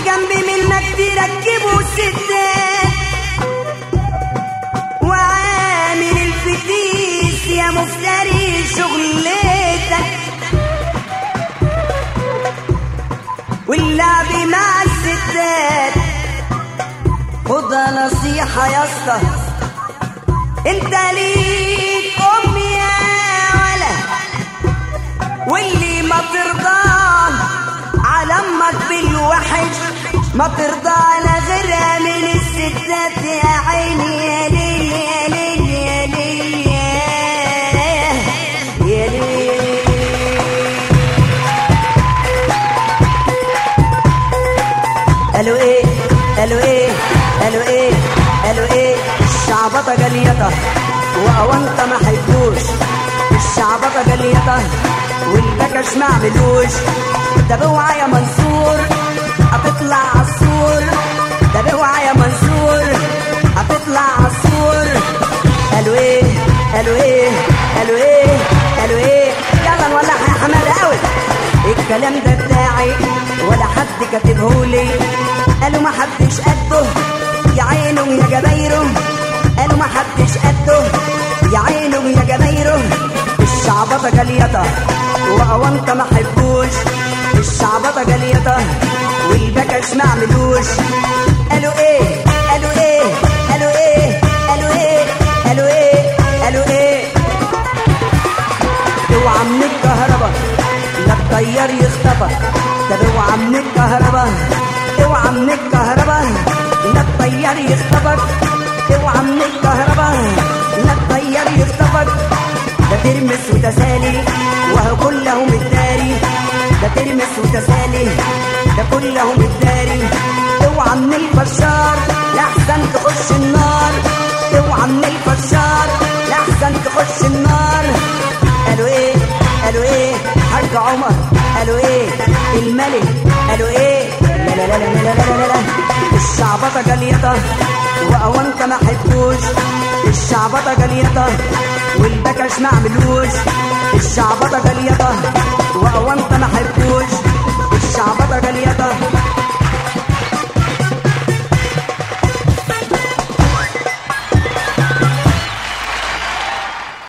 جنبي منك تركبوا ستات وعامل الفتيس يا مفتري شغلتك واللعب مع الستات خدها نصيحة يا اسطى انت ليك ام يا ولا واللي ما ترضاه على امك بالوحش ما ترضى على غيرها من الستات يا عيني يا ليل يا ليل يا ليل يا- يا ليل قالوا ايه قالوا ايه قالوا ايه قالوا ايه الشعبطه جليطه واونطه ما حيفوش الشعبطه جليطه والبكش ما عملوش ده اوعى يا منصور هتطلع عالسور ده اوعى يا منصور هتطلع عالسور قالوا ايه قالوا ايه قالوا ايه قالوا ايه يلا نولعها يا حماده قوي الكلام ده بتاعي ولا حد كاتبهولي قالوا ما حدش قده يا عينه يا جبايره قالوا ما حدش قده يا عينه يا جبايره الشعبطه جليطه واونطه ما حبوش الشعبطه جليطه والبكش ما عملوش قالوا ايه قالوا ايه قالوا ايه قالوا ايه قالوا ايه قالوا ايه اوعى من الكهرباء لا الطيار يخطفك طب اوعى من الكهرباء اوعى من الكهرباء لا الطيار يخطفك اوعى من الكهرباء لا الطيار يخطفك ده ترمس وتسالي وهو كلهم الداري ده ترمس وتسالي ده كلهم الداري اوعى من الفشار لاحسن تخش النار اوعى من الفشار لاحسن تخش النار قالوا ايه قالوا ايه حاج عمر قالوا ايه الملك قالوا ايه لا لا لا لا لا لا لا, لا. الشعبطه جليطه واونت ما حبوش الشعبطه جليطه والبكش ما عملوش الشعبطه جليطه واونت ما حبوش